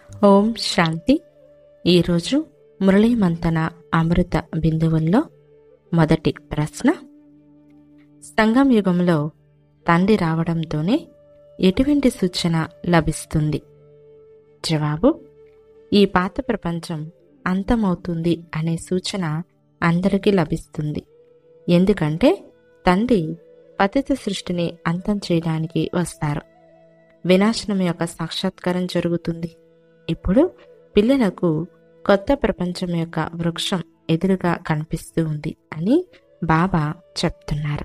ఓం శాంతి ఈరోజు మురళీ మంతన అమృత బిందువుల్లో మొదటి ప్రశ్న సంగం యుగంలో తండ్రి రావడంతోనే ఎటువంటి సూచన లభిస్తుంది జవాబు ఈ పాత ప్రపంచం అంతమవుతుంది అనే సూచన అందరికీ లభిస్తుంది ఎందుకంటే తండ్రి పతిత సృష్టిని అంతం చేయడానికి వస్తారు వినాశనం యొక్క సాక్షాత్కారం జరుగుతుంది ఇప్పుడు పిల్లలకు కొత్త ప్రపంచం యొక్క వృక్షం ఎదురుగా కనిపిస్తూ ఉంది అని బాబా చెప్తున్నారు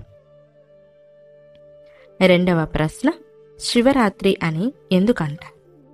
రెండవ ప్రశ్న శివరాత్రి అని ఎందుకంటారు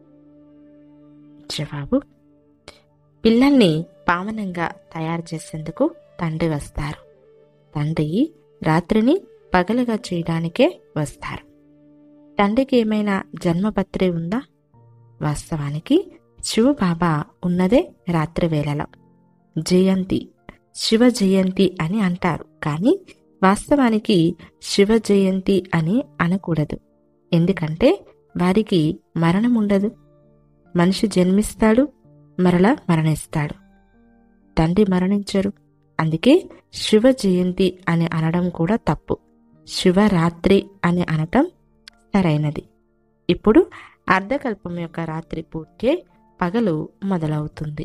జవాబు పిల్లల్ని పావనంగా తయారు చేసేందుకు తండ్రి వస్తారు తండ్రి రాత్రిని పగలుగా చేయడానికే వస్తారు తండ్రికి ఏమైనా జన్మపత్రి ఉందా వాస్తవానికి శివబాబా ఉన్నదే రాత్రి వేళలో జయంతి శివ జయంతి అని అంటారు కానీ వాస్తవానికి శివ జయంతి అని అనకూడదు ఎందుకంటే వారికి మరణం ఉండదు మనిషి జన్మిస్తాడు మరలా మరణిస్తాడు తండ్రి మరణించరు అందుకే శివ జయంతి అని అనడం కూడా తప్పు శివరాత్రి అని అనటం సరైనది ఇప్పుడు అర్ధకల్పం యొక్క రాత్రి పూర్తి పగలు మొదలవుతుంది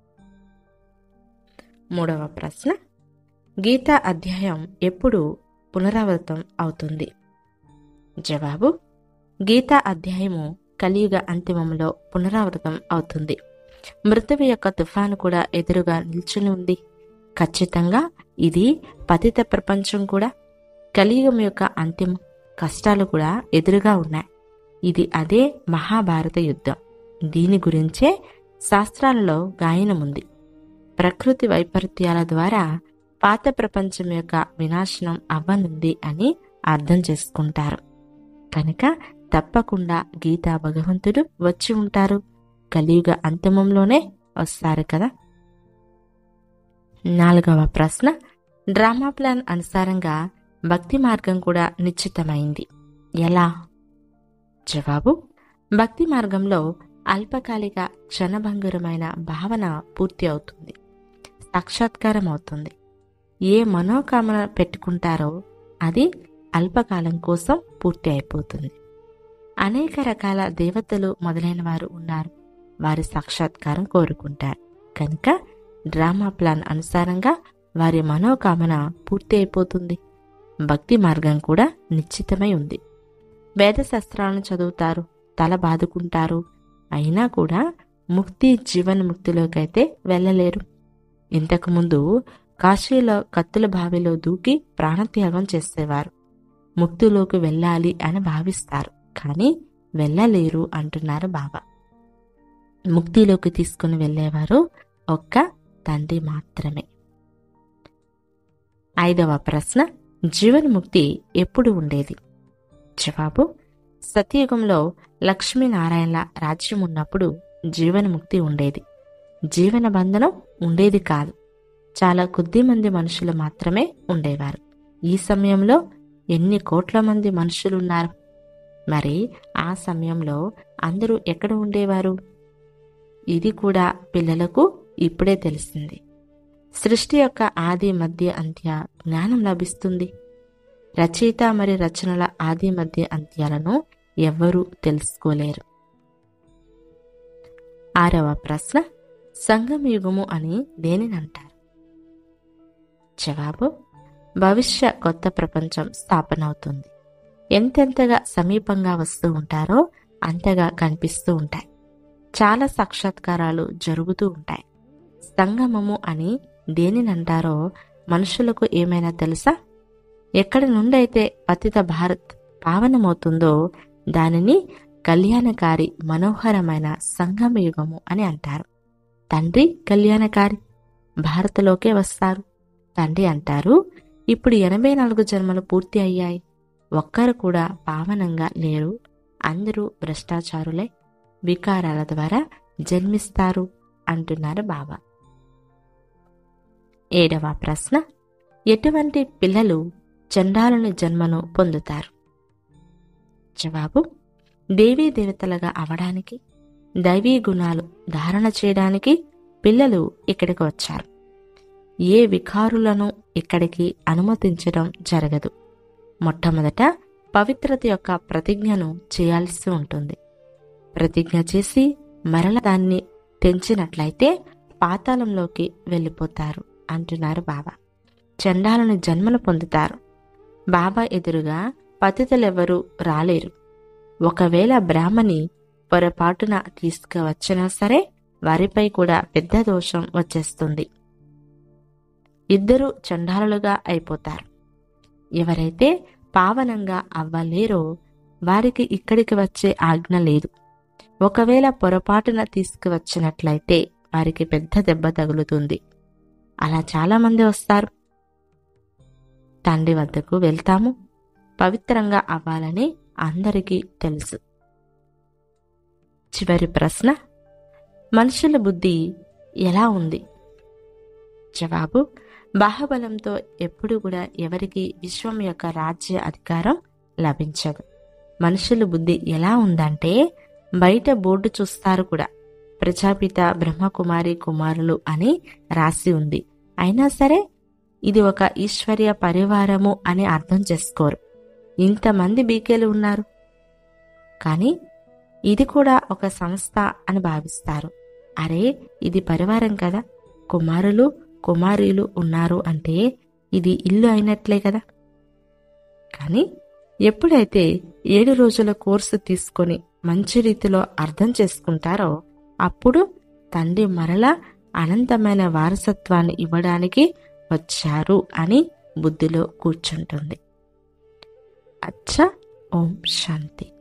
మూడవ ప్రశ్న గీతా అధ్యాయం ఎప్పుడు పునరావృతం అవుతుంది జవాబు గీతా అధ్యాయము కలియుగ అంతిమంలో పునరావృతం అవుతుంది మృతువు యొక్క తుఫాను కూడా ఎదురుగా నిల్చుని ఉంది ఖచ్చితంగా ఇది పతిత ప్రపంచం కూడా కలియుగం యొక్క అంతిమం కష్టాలు కూడా ఎదురుగా ఉన్నాయి ఇది అదే మహాభారత యుద్ధం దీని గురించే శాస్త్రాలలో గాయనముంది ప్రకృతి వైపరీత్యాల ద్వారా పాత ప్రపంచం యొక్క వినాశనం అవ్వనుంది అని అర్థం చేసుకుంటారు కనుక తప్పకుండా గీతా భగవంతుడు వచ్చి ఉంటారు కలియుగ అంతిమంలోనే వస్తారు కదా నాలుగవ ప్రశ్న డ్రామా ప్లాన్ అనుసారంగా భక్తి మార్గం కూడా నిశ్చితమైంది ఎలా జవాబు భక్తి మార్గంలో అల్పకాలిక క్షణభంగురమైన భావన పూర్తి అవుతుంది సాక్షాత్కారం అవుతుంది ఏ మనోకామన పెట్టుకుంటారో అది అల్పకాలం కోసం పూర్తి అయిపోతుంది అనేక రకాల దేవతలు మొదలైన వారు ఉన్నారు వారి సాక్షాత్కారం కోరుకుంటారు కనుక డ్రామా ప్లాన్ అనుసారంగా వారి మనోకామన పూర్తి అయిపోతుంది భక్తి మార్గం కూడా నిశ్చితమై ఉంది వేదశాస్త్రాలను చదువుతారు తల బాదుకుంటారు అయినా కూడా ముక్తి జీవన్ముక్తిలోకైతే వెళ్ళలేరు ఇంతకుముందు కాశీలో కత్తుల బావిలో దూకి ప్రాణత్యాగం చేసేవారు ముక్తిలోకి వెళ్ళాలి అని భావిస్తారు కానీ వెళ్ళలేరు అంటున్నారు బాబా ముక్తిలోకి తీసుకుని వెళ్ళేవారు ఒక్క తండ్రి మాత్రమే ఐదవ ప్రశ్న జీవన్ముక్తి ఎప్పుడు ఉండేది జవాబు సత్యయుగంలో లక్ష్మీనారాయణల రాజ్యం ఉన్నప్పుడు జీవనముక్తి ఉండేది జీవన బంధనం ఉండేది కాదు చాలా కొద్ది మంది మనుషులు మాత్రమే ఉండేవారు ఈ సమయంలో ఎన్ని కోట్ల మంది మనుషులున్నారు మరి ఆ సమయంలో అందరూ ఎక్కడ ఉండేవారు ఇది కూడా పిల్లలకు ఇప్పుడే తెలిసింది సృష్టి యొక్క ఆది మధ్య అంత్య జ్ఞానం లభిస్తుంది రచయిత మరి రచనల ఆది మధ్య అంత్యాలను ఎవ్వరూ తెలుసుకోలేరు ఆరవ ప్రశ్న సంగమ యుగము అని దేనినంటారు జవాబు భవిష్య కొత్త ప్రపంచం స్థాపన అవుతుంది ఎంతెంతగా సమీపంగా వస్తూ ఉంటారో అంతగా కనిపిస్తూ ఉంటాయి చాలా సాక్షాత్కారాలు జరుగుతూ ఉంటాయి సంగమము అని దేనినంటారో మనుషులకు ఏమైనా తెలుసా ఎక్కడి నుండైతే పతిత భారత్ పావనమవుతుందో దానిని కళ్యాణకారి మనోహరమైన సంగమ యుగము అని అంటారు తండ్రి కళ్యాణకారి భారత్లోకే వస్తారు తండ్రి అంటారు ఇప్పుడు ఎనభై నాలుగు జన్మలు పూర్తి అయ్యాయి ఒక్కరు కూడా పావనంగా లేరు అందరూ భ్రష్టాచారులే వికారాల ద్వారా జన్మిస్తారు అంటున్నారు బాబా ఏడవ ప్రశ్న ఎటువంటి పిల్లలు చండాలుని జన్మను పొందుతారు జవాబు దేవీ దేవతలుగా అవడానికి దైవీ గుణాలు ధారణ చేయడానికి పిల్లలు ఇక్కడికి వచ్చారు ఏ వికారులను ఇక్కడికి అనుమతించడం జరగదు మొట్టమొదట పవిత్రత యొక్క ప్రతిజ్ఞను చేయాల్సి ఉంటుంది ప్రతిజ్ఞ చేసి మరల దాన్ని తెంచినట్లయితే పాతాళంలోకి వెళ్ళిపోతారు అంటున్నారు బాబా చండాలని జన్మలు పొందుతారు బాబా ఎదురుగా పతితులెవరూ రాలేరు ఒకవేళ బ్రాహ్మణి పొరపాటున తీసుకువచ్చినా సరే వారిపై కూడా పెద్ద దోషం వచ్చేస్తుంది ఇద్దరు చండాలులుగా అయిపోతారు ఎవరైతే పావనంగా అవ్వలేరో వారికి ఇక్కడికి వచ్చే ఆజ్ఞ లేదు ఒకవేళ పొరపాటున తీసుకువచ్చినట్లయితే వారికి పెద్ద దెబ్బ తగులుతుంది అలా చాలామంది వస్తారు తండ్రి వద్దకు వెళ్తాము పవిత్రంగా అవ్వాలని అందరికీ తెలుసు చివరి ప్రశ్న మనుషుల బుద్ధి ఎలా ఉంది జవాబు బాహబలంతో ఎప్పుడు కూడా ఎవరికి విశ్వం యొక్క రాజ్య అధికారం లభించదు మనుషుల బుద్ధి ఎలా ఉందంటే బయట బోర్డు చూస్తారు కూడా ప్రజాపిత బ్రహ్మకుమారి కుమారులు అని రాసి ఉంది అయినా సరే ఇది ఒక ఈశ్వర్య పరివారము అని అర్థం చేసుకోరు ఇంతమంది బీకేలు ఉన్నారు కానీ ఇది కూడా ఒక సంస్థ అని భావిస్తారు అరే ఇది పరివారం కదా కుమారులు కుమారీలు ఉన్నారు అంటే ఇది ఇల్లు అయినట్లే కదా కానీ ఎప్పుడైతే ఏడు రోజుల కోర్సు తీసుకొని మంచి రీతిలో అర్థం చేసుకుంటారో అప్పుడు తండ్రి మరలా అనంతమైన వారసత్వాన్ని ఇవ్వడానికి వచ్చారు అని బుద్ధిలో కూర్చుంటుంది అచ్చ ఓం శాంతి